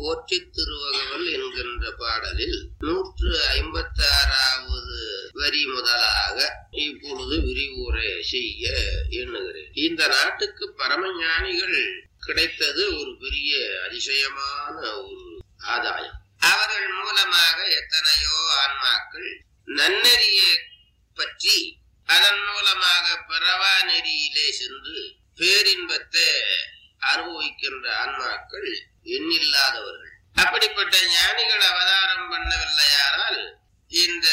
போற்றி திருவகவல் என்கின்ற பாடலில் நூற்று ஐம்பத்தி ஆறாவது வரி முதலாக இப்பொழுது விரிவுரை செய்ய எண்ணுகிறேன் இந்த நாட்டுக்கு பரமஞானிகள் கிடைத்தது ஒரு பெரிய அதிசயமான ஒரு ஆதாயம் அவர்கள் மூலமாக எத்தனையோ ஆன்மாக்கள் நன்னெறியை பற்றி அதன் மூலமாக பிறவா நெறியிலே சென்று பேரின்பத்தை அனுபவிக்கின்ற ஆன்மாக்கள் எண்ணில்லாதவர்கள் அப்படிப்பட்ட ஞானிகள் அவதாரம் பண்ணவில்லையானால் இந்த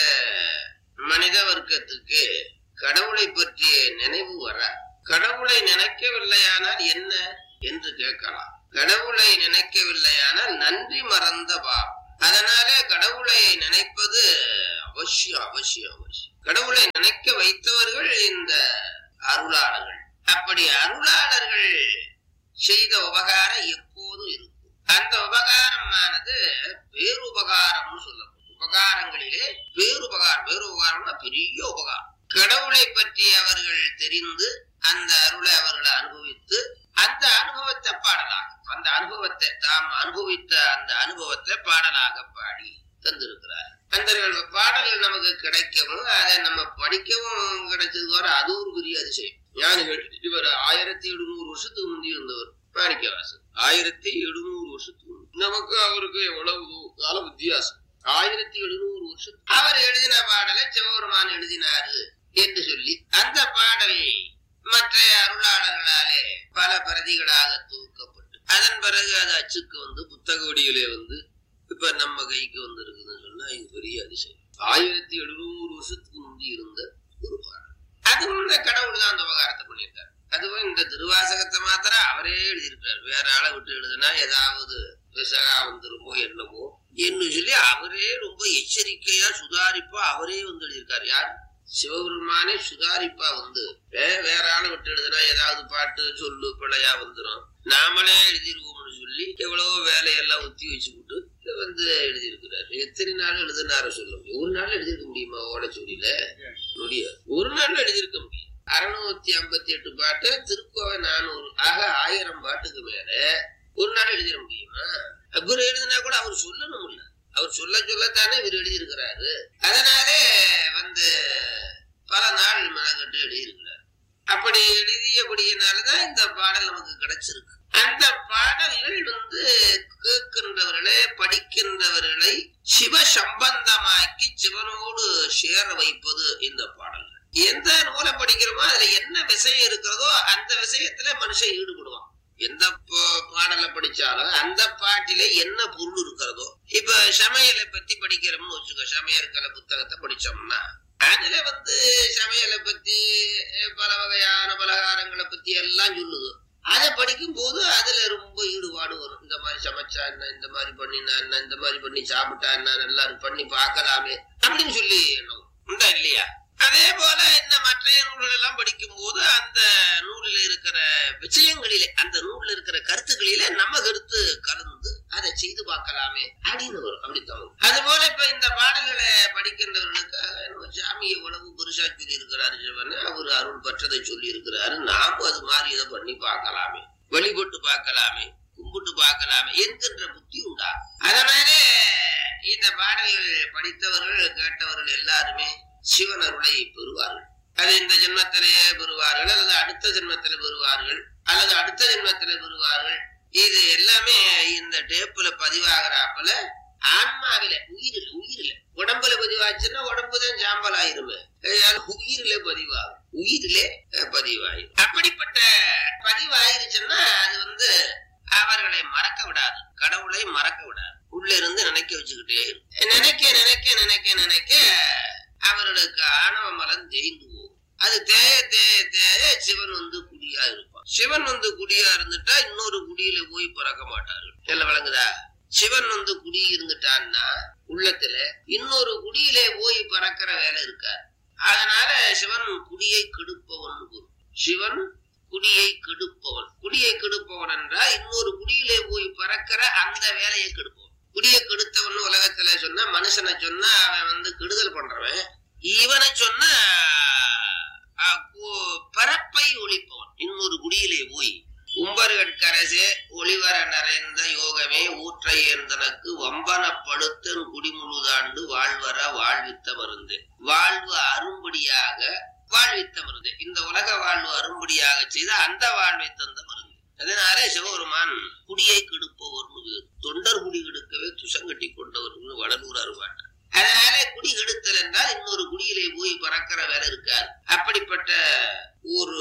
மனித வர்க்கத்துக்கு கடவுளை பற்றிய நினைவு வர கடவுளை நினைக்கவில்லையானால் என்ன என்று கேட்கலாம் கடவுளை நினைக்கவில்லையானால் நன்றி மறந்த பாவம் அதனாலே கடவுளை நினைப்பது அவசியம் அவசியம் அவசியம் கடவுளை நினைக்க வைத்தவர்கள் இந்த அருளாளர்கள் அப்படி அருளாளர்கள் செய்த உபகாரம் எப்போதும் இருக்கும் அந்த உபகாரமானது பேருபகாரம்னு சொல்லப்படும் உபகாரங்களிலே பேருபகாரம் பேருபகாரம்னா பெரிய உபகாரம் கடவுளை பற்றி அவர்கள் தெரிந்து அந்த அருளை அவர்களை அனுபவித்து அந்த அனுபவத்தை பாடலாக அந்த அனுபவத்தை தாம் அனுபவித்த அந்த அனுபவத்தை பாடலாக பாடி தந்திருக்கிறார் அந்த பாடல்கள் நமக்கு கிடைக்கவும் அதை நம்ம படிக்கவும் கிடைச்சது வர அது ஒரு பெரிய அதிசயம் ஞானிகள் இவர் ஆயிரத்தி எழுநூறு வருஷத்துக்கு முந்தி இருந்தவர் மாணிக்கவாசன் ஆயிரத்தி எழுநூறு வருஷத்துக்கு முந்தி. நமக்கு அவருக்கு எவ்வளவு கால வித்தியாசம் ஆயிரத்தி எழுநூறு வருஷம் அவர் எழுதின பாடலை சிவபெருமான் எழுதினாரு என்று சொல்லி அந்த பாடல் மற்ற அருளாளர்களாலே பல பிரதிகளாக தூக்கப்பட்டு அதன் பிறகு அது அச்சுக்கு வந்து புத்தக வடிவிலே வந்து இப்ப நம்ம கைக்கு வந்து இருக்குதுன்னு சொன்னா இது பெரிய அதிசயம் ஆயிரத்தி எழுநூறு வருஷத்துக்கு முந்தி இருந்த ஒரு பாடல் அதுவும் இந்த கடவுள் தான் அந்த உபகாரத்தை பண்ணியிருக்காரு அதுவும் இந்த திருவாசகத்தை மாத்திரம் அவரே எழுதியிருக்காரு வேற ஆளை விட்டு எழுதுனா ஏதாவது விசகா வந்துருமோ என்னமோ என்று சொல்லி அவரே ரொம்ப எச்சரிக்கையா சுதாரிப்பா அவரே வந்து எழுதியிருக்காரு யார் சிவபெருமானே சுதாரிப்பா வந்து வே- வேற ஆளை விட்டு எழுதுனா ஏதாவது பாட்டு சொல்லு பிழையா வந்துரும் நாமளே எழுதிருவோம்னு சொல்லி எவ்வளவோ வேலையெல்லாம் ஒத்தி வச்சுக்கிட்டு வந்து எழுதியிருக்கிறாரு எத்தனை நாள் எழுதினார சொல்ல முடியும் ஒரு நாள் எழுதியிருக்க முடியுமா ஓலைச்சூரியில முடியாது ஒரு நாள்ல எழுதியிருக்க முடியும் அறுநூத்தி ஐம்பத்தி எட்டு பாட்டு திருக்கோவை நானூறு ஆக ஆயிரம் பாட்டுக்கு மேல ஒரு நாள் எழுதிட முடியுமா இவர் எழுதினா கூட அவர் சொல்லணும் இல்ல அவர் சொல்ல சொல்லத்தானே இவர் எழுதியிருக்கிறாரு அதனாலே வந்து பல நாள் மெனக்கட்டு எழுதியிருக்கிறார் அப்படி எழுதியபடியினாலதான் இந்த பாடல் நமக்கு கிடைச்சிருக்கு அந்த பாடல்கள் வந்து கேட்கின்றவர்களை படிக்கின்றவர்களை சிவ சம்பந்தமாக்கி சிவனோடு சேர வைப்பது இந்த பாடல்கள் எந்த நூலை படிக்கிறோமோ அதுல என்ன விஷயம் இருக்கிறதோ அந்த விஷயத்துல மனுஷன் ஈடுபடுவான் எந்த பா- பாடலை படிச்சாலும் அந்த பாட்டிலே என்ன பொருள் இருக்கிறதோ இப்ப சமையலை பத்தி படிக்கிறோம்னு வச்சுக்கோ சமையற்கலை புத்தகத்தை படிச்சோம்னா அதுல வந்து சமையலை பத்தி அஹ், பல வகையான பலகாரங்களை பத்தி எல்லாம் சொல்லுது அதை படிக்கும் போது அதுல ரொம்ப ஈடுபாடு வரும் இந்த மாதிரி சமைச்சா என்ன இந்த மாதிரி பண்ணினா என்ன இந்த மாதிரி பண்ணி சாப்பிட்டா என்ன நல்லா இருக்கு, பண்ணி பார்க்கலாமே அப்படின்னு சொல்லி எண்ணம் உண்டா இல்லையா அதே போல இந்த மற்ற நூல்கள் எல்லாம் படிக்கும் போது அந்த நூலில் இருக்கிற விஷயங்களிலே அந்த நூல்ல இருக்கிற கருத்துக்களிலே நம்ம கருத்து கலந்து அதை செய்து பார்க்கலாமே அப்படின்னு வரும் அப்படித்தான் வரும். அது போல இப்ப இந்த பாடல்களை படிக்கின்றவர்களுக்கு நம்ம சாமி எவ்வளவு பெருசா சொல்லி இருக்கிறாரு சிவன் அவர் அருள் பற்றதை சொல்லி இருக்கிறாரு நாமும் அது மாதிரி இதை பண்ணி பார்க்கலாமே வழிபட்டு பார்க்கலாமே கும்பிட்டு பார்க்கலாமே என்கின்ற புத்தி உண்டா அதனாலே இந்த பாடல்கள் படித்தவர்கள் கேட்டவர்கள் எல்லாருமே சிவன் அருளை பெறுவார்கள் அது இந்த ஜென்மத்திலேயே பெறுவார்கள் அல்லது அடுத்த ஜென்மத்தில பெறுவார்கள் அல்லது அடுத்த ஜென்மத்தில பெறுவார்கள் இது எல்லாமே இந்த டேப்புல பதிவாகிறாப்புல ஆன்மாவில உயிரில் உயிரில உடம்புல பதிவாச்சுன்னா உடம்பு தான் சாம்பல் ஆயிருமே அதனால உயிரிலே பதிவாகும் உயிரிலே அஹ், பதிவாயிரும் அப்படிப்பட்ட பதிவாயிருச்சுன்னா அது வந்து அவர்களை மறக்க விடாது கடவுளை மறக்க விடாது உள்ள இருந்து நினைக்க வச்சுக்கிட்டே இருக்கும். நினைக்க நினைக்க நினைக்க நினைக்க அவர்களுக்கு ஆணவ மலம் தேய்ந்து போகும் அது தேய தேய தேய சிவன் வந்து குடியா இருப்பான் சிவன் வந்து குடியா இருந்துட்டா இன்னொரு குடியில போய் பிறக்க மாட்டார்கள் எல்லாம் விளங்குதா சிவன் வந்து குடி இருந்துட்டான்னா உள்ளத்துல இன்னொரு குடியிலே போய் பறக்கிற வேலை இருக்காது அதனால சிவன் குடியை கெடுப்பவன் குரு சிவன் குடியை கெடுப்பவன் குடியை கெடுப்பவன் என்றால் இன்னொரு குடியிலே போய் பறக்கிற அந்த வேலையை கெடுப்பவன் குடியை கெடுத்தவன் உலகத்துல சொன்னா மனுஷனை சொன்னா அவன் வந்து கெடுதல் பண்றவன் இவனை சொன்னா அஹ், கு- பரப்பை ஒழிப்பவன் இன்னொரு குடியிலே போய் உம்பர்கட்கரசே ஒளிவர நிறைந்த யோகமே ஊற்றை ஏந்தனக்கு வம்பனப்படுத்தன் குடிமுழுதாண்டு வாழ்வர வாழ்வித்த மருந்து வாழ்வு அரும்படியாக வாழ்வித்த மருந்து இந்த உலக வாழ்வு அரும்படியாக செய்த அந்த வாழ்வை தந்த மருந்து அதனாலே சிவபெருமான் குடியை கெடுப்பவர்னு வேறு. தொண்டர் குடி கெடுக்கவே துசங்கட்டி கொண்டவர்னு வடலூர் அருவாட்டார் அதனால குடி கெடுத்தல் என்றால் இன்னொரு குடியிலே போய் பறக்கிற வேலை இருக்காது அப்படிப்பட்ட ஒரு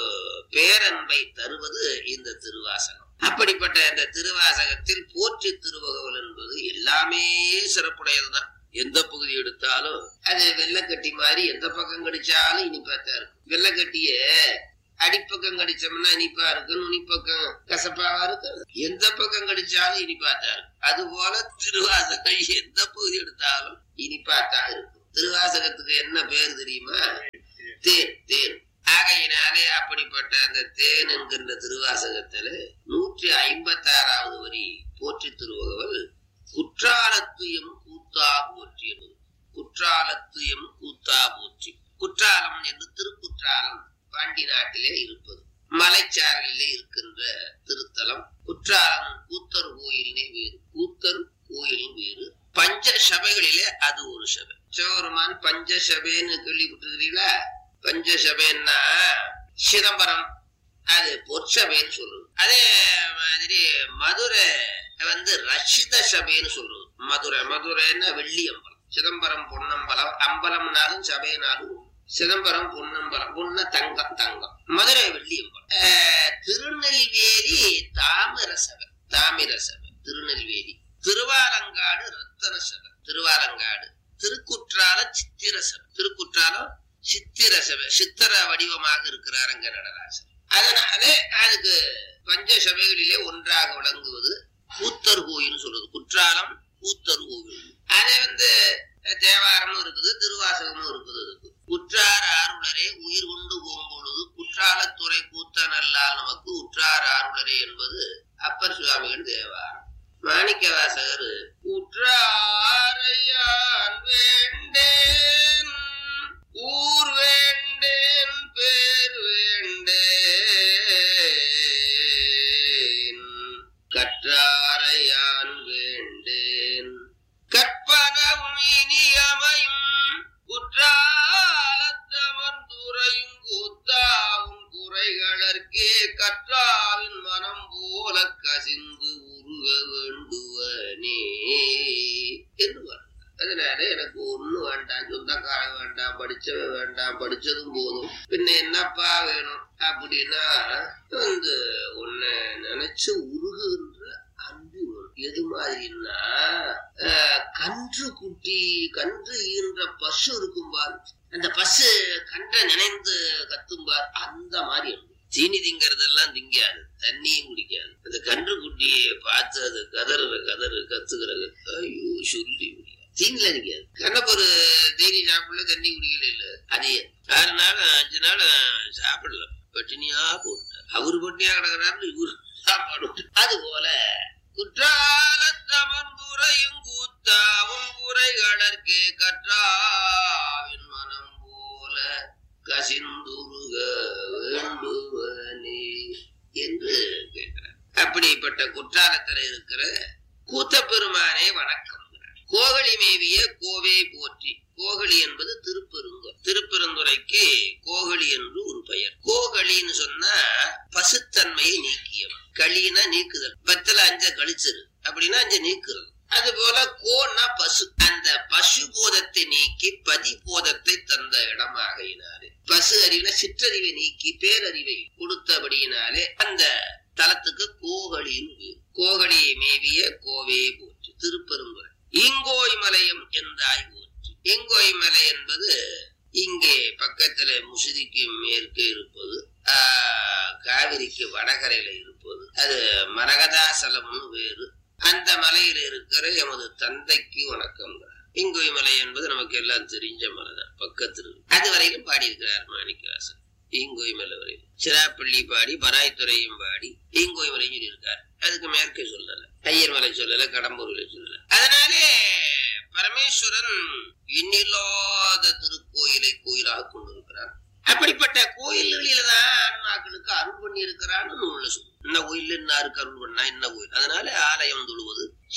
பேரன்பை தருவது இந்த திருவாசகம் அப்படிப்பட்ட இந்த திருவாசகத்தில் போற்றி திருவகவல் என்பது எல்லாமே சிறப்புடையதுதான் எந்த பகுதி எடுத்தாலும் அது வெள்ளக்கட்டி மாதிரி எந்த பக்கம் கடிச்சாலும் இனிப்பாத்தான் இருக்கும் வெள்ளக்கட்டிய அடிப்பக்கம் கடிச்சோம்னா இனிப்பா இருக்கும் நுனிப்பக்கம் கசப்பாவா இருக்கும் எந்த பக்கம் கடிச்சாலும் இனிப்பாத்தான் இருக்கும் அது போல திருவாசகம் எந்த பகுதி எடுத்தாலும் இனிப்பாத்தான் இருக்கும் திருவாசகத்துக்கு என்ன பேர் தெரியுமா தேன் தேன் ஆகையினாலே அப்படிப்பட்ட அந்த தேன் என்கின்ற திருவாசகத்துல நூற்றி ஐம்பத்தி ஆறாவது வரி போற்றி திருவகவல் குற்றாலத்துயம் கூத்தா போற்றியது குற்றாலத்துயம் கூத்தா போற்றி குற்றாலம் என்று திருக்குற்றாலம் பாண்டி நாட்டிலே இருப்பது மலைச்சாரலிலே இருக்கின்ற திருத்தலம் குற்றாலம் கூத்தர் கோயிலினை வேறு கூத்தர் கோயிலின் வேறு பஞ்ச சபைகளிலே அது ஒரு சபை சிவபெருமான் பஞ்ச சபைன்னு கேள்விப்பட்டிருக்கிறீங்களா பஞ்ச சபைன்னா சிதம்பரம் அது பொற்சபைன்னு சொல்றது அதே மாதிரி மதுரை வந்து ரஷித சபைன்னு சொல்றது மதுரை மதுரைன்னா வெள்ளி அம்பலம் சிதம்பரம் பொன்னம்பலம் அம்பலம்னாலும் சபைனாலும் ஒண்ணு. சிதம்பரம் பொன்னம்பலம் பொன்ன தங்கம் தங்கம் மதுரை வெள்ளி அம்பலம் அஹ், திருநெல்வேலி தாமிர சபை தாமிர சபை திருநெல்வேலி திருவாலங்காடு ரத்தன சபை திருவாலங்காடு திருக்குற்றால சித்திர சபை திருக்குற்றாலம் சித்திர சபை சித்திர வடிவமாக இருக்கிறார் அங்க நடராசர் அதனாலே அதுக்கு பஞ்ச சபைகளிலே ஒன்றாக விளங்குவது கூத்தர் கோயில் சொல்றது குற்றாலம் கூத்தர் கோவில் அதே வந்து தேவாரமும் இருக்குது திருவாசகமும் இருக்குது அதுக்கு குற்றார் ஆருளரே உயிர் உண்டு போகும்பொழுது குற்றாலத்துறை கூத்தனல்லால் நமக்கு உற்றார் ஆருளரே என்பது அப்பர் சுவாமிகள் தேவாரம் மாணிக்க வாசகர் உற்றாரையான் வேண்டேன் ஊர் வேண்டேன் பேர் வேண்டேன் கற்றாரையான் வேண்டேன் கற்பனவும் இனியமையும் குற்றாலத்தமர்ந்துரையும் கூத்தாவும் குறைகளற்கே கற்றாவின் மனம் போல கசிந்து உருக வேண்டுவனே என்று பாருங்க. அதனால எனக்கு ஒண்ணு வேண்டாம் சொந்தக்காரன் வேண்டாம் படிச்சவன் வேண்டாம் படிச்சதும் போதும் பின்ன என்னப்பா வேணும் அப்படின்னா வந்து உன்னை நினைச்சு உருகுகின்ற அன்பு வேணும். எது மாதிரின்னா ஆஹ், கன்று குட்டி கன்று ஈன்ற பசு இருக்கும் பார் அந்த பசு கன்றை நினைந்து கத்தும்பார் அந்த மாதிரி அன்பு. தீனி திங்கறதெல்லாம் திங்காது தண்ணியும் குடிக்காது அந்த கன்று குட்டியை பார்த்து அது கதறுற கதறு கத்துக்கிறது ஐயோ சொல்லி முடியாது தீனில நிக்காது கண்ணப்பொரு தீனி சாப்பிடல தண்ணி குடிக்கல இல்ல அது ஆறு நாள் அஞ்சு நாள் சாப்பிடல பட்டினியா போட்டார் அவரு பட்டினியா கிடக்குறாரு இவரு சாப்பாடு விட்டு. அது போல குற்றாலத்தமர்ந்துரையும் கூத்தாவும் குறைகளற்கே கற்றாவின் மனம் போல கசிந்துருக வேண்டுவனே என்று கேட்கிறார் அப்படிப்பட்ட குற்றாலத்துல இருக்கிற கூத்த பெருமானே வணக்கம் கோகலி மேவிய கோவே போற்றி கோகலி என்பது திருப்பெருங்குறை திருப்பெருந்துறைக்கு கோகலி என்று ஒரு பெயர் கோகலின்னு சொன்னா பசுத்தன்மையை நீக்கியவன் களினா நீக்குதல் பத்துல அஞ்ச கழிச்சிரு அப்படின்னா அஞ்ச நீக்குறது அது போல கோன்னா பசு அந்த பசு போதத்தை நீக்கி பதி போதத்தை தந்த இடமாகையினாலே பசு அறிவின சிற்றறிவை நீக்கி பேரறிவை கொடுத்தபடியினாலே அந்த தலத்துக்கு கோகலின்னு பேர். கோகலி மேவிய கோவே போற்றி திருப்பெருங்குறை இங்கோய் மலையம் என்றாய் போற்றி இங்கோய் மலை என்பது இங்கே பக்கத்துல முசிறிக்கு மேற்கே இருப்பது ஆஹ், காவிரிக்கு வடகரையில இருப்பது அது மரகதாசலம்னு வேறு அந்த மலையில இருக்கிற எமது தந்தைக்கு வணக்கம் இங்கோய் மலை என்பது நமக்கு எல்லாம் தெரிஞ்ச மலை தான் பக்கத்தில் இருக்கு. அது வரையிலும் பாடியிருக்கிறார் மாணிக்கவாசன் ஈங்கோய் மலை வரையில் சிராப்பள்ளி பாடி பராய்த்துறையும் பாடி ஈங்கோய் மலையும் சொல்லியிருக்கார் அதுக்கு மேற்கே சொல்லல ஐயர் மலை சொல்லல கடம்பூர்ல சொல்லல அதனாலே பரமேஸ்வரன் எண்ணில்லாத திருக்கோயிலை கோயிலாக கொண்டிருக்கிறார் அப்படிப்பட்ட கோயில்களில தான் ஆன்மாக்களுக்கு அருள் பண்ணி இருக்கிறான்னு நூல்ல சொல்லு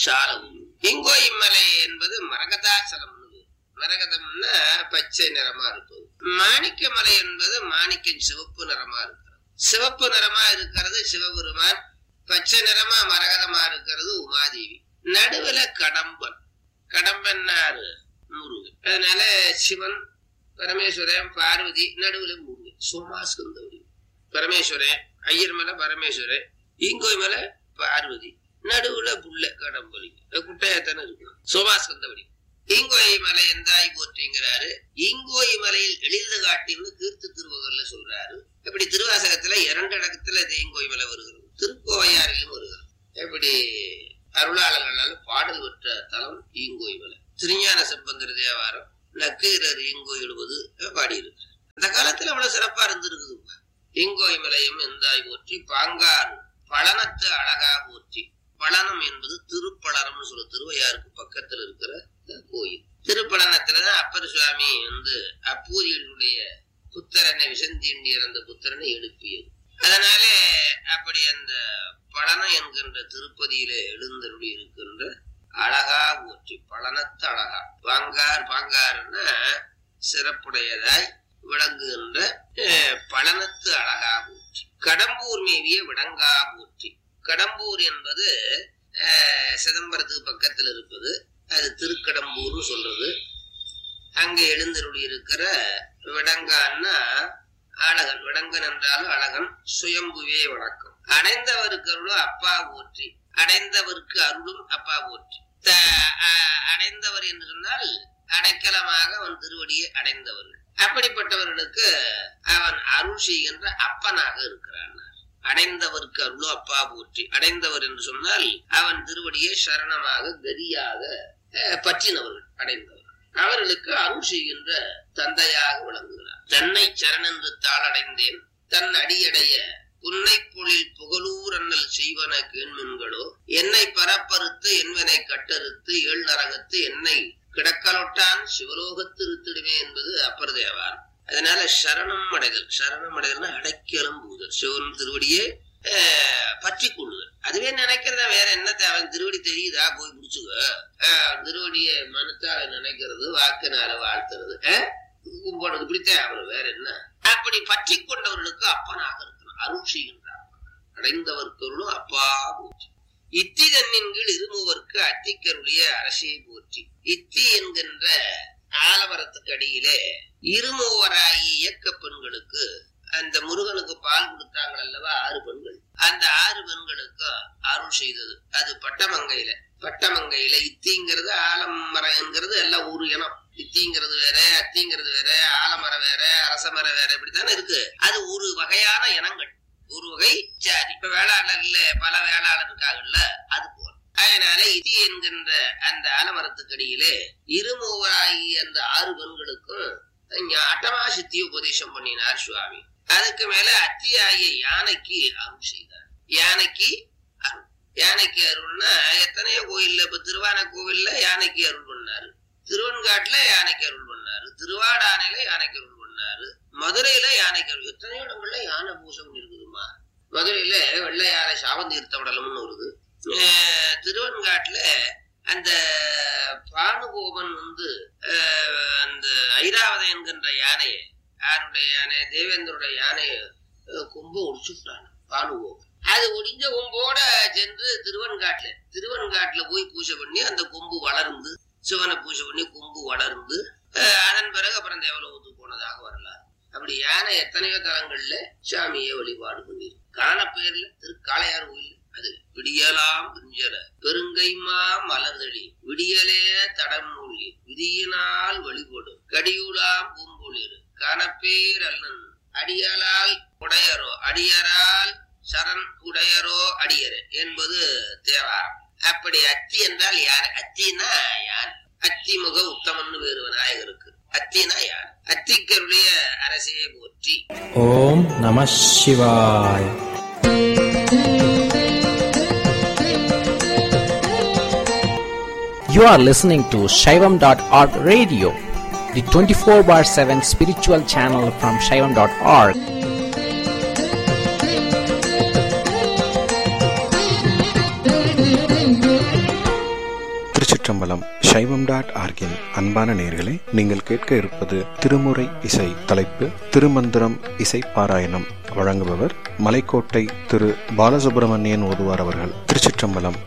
சாலம் இங்கோய் மலை என்பது மரகதாச்சலம் மரகதம்னா பச்சை நிறமா இருப்பது மாணிக்க மலை என்பது மாணிக்கம் சிவப்பு நிறமா இருக்கிறது சிவப்பு நிறமா இருக்கிறது சிவபெருமான் பச்சை நிறமா மரகதமா இருக்கிறது உமாதேவி நடுவுல கடம்பன் கடம்பன்னாரு முருகன் அதனால சிவன் பரமேஸ்வரன் பார்வதி நடுவுல முருகன் சோமாஸ்கந்தவடி பரமேஸ்வரன் ஐயர் மலை பரமேஸ்வரன் ஈங்கோய் மலை பார்வதி நடுவுல புள்ள கடம்பலி குட்டையாத்தானே இருக்கும் சோமாஸ்கந்தவடி ஈங்கோய் மலை எந்தாய் போற்றிங்கிறாரு ஈங்கோய் மலையில் எளிது காட்டின்னு கீர்த்து திருவகர்ல சொல்றாரு இப்படி திருவாசகத்துல இரண்டு இடத்துல தேங்கோய் மலை வருகிறது திருக்கோவையாரிலும் வருகிறது இப்படி அருளாளர்களால் பாடல் பெற்ற தலம் ஈங்கோய் மலை திருஞான செப்பந்தர் தேவாரம் நக்கீரர் ஈங்கோய் எழுவது பாடியிருக்கு அந்த காலத்துல அவ்வளவு சிறப்பா இருந்திருக்குது ஈங்கோய் மலையும் எந்தாய் போற்றி பாங்கார் பழனத்து அழகா போற்றி பழனம் என்பது திருப்பழனம்னு சொல்ல திருவையாருக்கு பக்கத்துல இருக்கிற கோயில் திருப்பழனத்துலதான் அப்பர் சுவாமி வந்து அப்பூதிகளுடைய புத்திரனை விசந்தி இறந்த புத்திரனை எழுப்பியது அதனால அப்படி அந்த பழனம் என்கின்ற திருப்பதியில எழுந்தருளி இருக்கின்ற அழகா போற்றி பழனத்து அழகா பாங்கார் பாங்கார்னா சிறப்புடையதாய் விளங்குகின்ற பழனத்து அழகா போற்றி கடம்பூர் மேவிய விடங்கா போற்றி கடம்பூர் என்பது சிதம்பரத்துக்கு பக்கத்தில் இருப்பது அது திருக்கடம்பூர்னு சொல்றது அங்க எழுந்தருளி இருக்கிற விடங்கான்னா அழகன் விடங்கன் என்றாலும் அழகன் சுயம்புவே வணக்கம் அடைந்தவருக்கு அருளும் அப்பா போற்றி அடைந்தவருக்கு அருளும் அப்பா போற்றி அடைந்தவர் என்று சொன்னால் அடைக்கலமாக அவன் திருவடியை அடைந்தவர்கள் அப்படிப்பட்டவர்களுக்கு அவன் அருள் செய்கின்ற அப்பனாக இருக்கிறான் அடைந்தவருக்கு அருளும் அப்பா போற்றி அடைந்தவர் என்று சொன்னால் அவன் திருவடியை சரணமாக கதியாக பற்றினவர்கள் அடைந்தவர் அவர்களுக்கு அருள் செய்கின்ற தந்தையாக விளங்குகிறார் தன்னை சரணென்று தாளடைந்தேன் தன் அடியடைய புன்னை பொழில் புகழூர் அண்ணல் செய்வன கேண்மின்களோ என்னை பரப்பறுத்து என்பனை கட்டறுத்து ஏழ் நரகத்து என்னை கிடக்கலொட்டான் சிவலோகத்து இருத்திடுமே என்பது அப்பர் தேவார் அதனால சரணம் அடைதல் சரணம் அடைதல்னா அடைக்கலம் பூதல் சிவன் திருவடியே பற்றி கொள்ளுதல் அதுவே நினைக்கிறதா வேற என்ன தேவை திருவடி தெரியுதா போய் பிடிச்சுக்க திருவடிய மனத்தால நினைக்கிறது வாக்குனால வாழ்த்துறது கும்பிடுறது இப்படித்தான் அவரு வேற என்ன அப்படி பற்றி கொண்டவர்களுக்கு அப்பனாக இருக்கணும் அருள் செய்கின்றார் அடைந்தவர்களும் அப்பா போற்றி இத்தி தன்னின் கீழ் இருமுவர்க்கு அத்திக்கருடைய அரசியை போற்றி இத்தி என்கின்ற ஆலமரத்துக்கு அடியிலே இருமூவராகி இயக்க பெண்களுக்கு அந்த முருகனுக்கு பால் கொடுத்தாங்க அல்லவா ஆறு பெண்கள் அந்த ஆறு பெண்களுக்கு அருள் செய்தது அது பட்டமங்கையில பட்டமங்கையில இத்திங்கிறது ஆலமரங்கிறது எல்லாம் ஒரு இனம் இத்திங்கிறது வேற அத்திங்கிறது வேற ஆலமரம் வேற அரசமரம் வேற இப்படித்தானே இருக்கு அது ஒரு வகையான இனங்கள் ஒரு வகை ஜாதி இப்ப வேளாளர்ல பல வேளாளர் இருக்காங்கல்ல அது போல அதனால இதி என்கின்ற அந்த ஆலமரத்துக்கு அடியிலே இருமூவராகி அந்த ஆறு பெண்களுக்கும் அட்டமா சித்தி உபதேசம் பண்ணினார் சுவாமி அதுக்கு மேல அத்தியாய யானைக்கு அருள் செய்தார் யானைக்கு அருள் யானைக்கு அருள்னா எத்தனையோ கோயில்ல இப்ப திருவான கோவில்ல யானைக்கு அருள் பண்ணாரு திருவன்காட்டுல யானைக்கு அருள் பண்ணாரு திருவாடானையில யானைக்கு அருள் பண்ணாரு மதுரையில யானைக்கு அருள் எத்தனையோ இடங்கள்ல யானை பூசம் இருக்குதுமா மதுரையில வெள்ளை யானை சாவந்தீர்த்தவடலம்னு வருது திருவன்காட்டுல அந்த பானுகோபன் வந்து அந்த ஐராவதம் என்கின்ற யானையை யாருடைய யானை தேவேந்திரோட யானையை கொம்பு ஒடிச்சுட்டான் பானுகோபன் அது ஒடிஞ்ச கொம்போட சென்று திருவன்காட்டுல திருவன்காட்டுல போய் பூஜை பண்ணி அந்த கொம்பு வளர்ந்து சிவனை பூஜை பண்ணி கொம்பு வளர்ந்து அதன் பிறகு அப்புறம் தேவலோகத்துக்கு போனதாக வரலாறு அப்படி யானை எத்தனையோ தலங்கள்ல சாமியை வழிபாடு பண்ணிருக்கு காண பேர்ல திருக்காளையார் கோயில் அது விடியலாம் பிஞ்சல பெருங்கைமா மலர்தளி விடியலே தடமூழி விதியினால் வழிபடும் கடியுலாம் பூம்பொழிறு கனப்பேர் அல்லன் அடியலால் உடையரோ அடியரால் சரண் உடையரோ அடியரு என்பது தேவாரம் அப்படி அத்தி என்றால் யார் அத்தினா யார் அத்திமுக உத்தமன்னு வேறு விநாயகருக்கு அத்தினா யார் அத்திக்கருடைய அரசியை போற்றி ஓம் நம சிவாய் You are listening to Shaivam.org radio, the 24 bar 7 spiritual channel from Shaivam.org. திருச்சிற்றம்பலம் சைவம் டாட் ஆர்கின் அன்பான நேர்களே நீங்கள் கேட்க இருப்பது திருமுறை இசை தலைப்பு திருமந்திரம் இசை பாராயணம் வழங்குபவர் மலைக்கோட்டை திரு பாலசுப்பிரமணியன் ஓதுவார் அவர்கள் திருச்சிற்றம்பலம்